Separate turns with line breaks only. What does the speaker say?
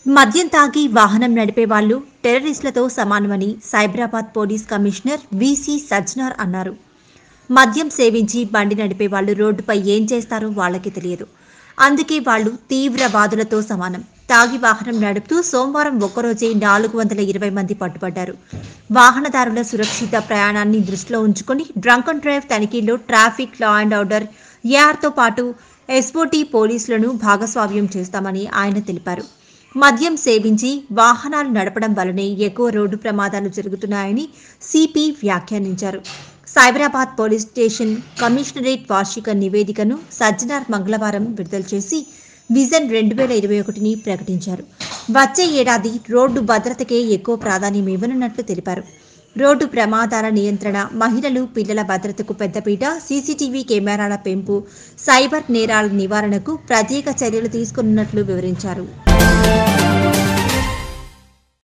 మద్యం తాగి వాహనం నడిపే వాళ్ళు టెర్రరిస్టులతో సమానమని Cyberabad police commissioner V C Sajjanar అన్నారు మద్యం సేవించి బండి నడిపే వాళ్ళు రోడ్డుపై ఏం చేస్తారో వాళ్ళకి తెలియదు అందుకే వాళ్ళు తీవ్రవాదులతో సమానం తాగి వాహనం నడుపుతూ సోమవారం ఒక్కరోజే నాలుగు వందల ఇరవై మంది పట్టుబడ్డారు వాహనదారుల సురక్షిత ప్రయాణాన్ని దృష్టిలో ఉంచుకొని డ్రంక్ అండ్ డ్రైవ్ తనిఖీల్లో ట్రాఫిక్ లా అండ్ ఆర్డర్ ఏఆర్తో పాటు ఎస్ఓటీ పోలీసులను భాగస్వామ్యం చేస్తామని ఆయన తెలిపారు మద్యం సేవించి వాహనాలు నడపడం వల్లనే ఎక్కువ రోడ్డు ప్రమాదాలు జరుగుతున్నాయని సిపి వ్యాఖ్యానించారు సైబరాబాద్ పోలీస్ స్టేషన్ కమిషనరేట్ వార్షిక నివేదికను సజ్జనార్ మంగళవారం విడుదల చేసి విజన్ రెండు వేల ఇరవై ఒకటిని ప్రకటించారు వచ్చే ఏడాది రోడ్డు భద్రతకే ఎక్కువ ప్రాధాన్యం ఇవ్వనున్నట్లు తెలిపారు రోడ్డు ప్రమాదాల నియంత్రణ మహిళలు పిల్లల భద్రతకు పెద్దపీట సీసీటీవీ కెమెరాల పెంపు సైబర్ నేరాల నివారణకు ప్రత్యేక చర్యలు తీసుకున్నట్లు వివరించారు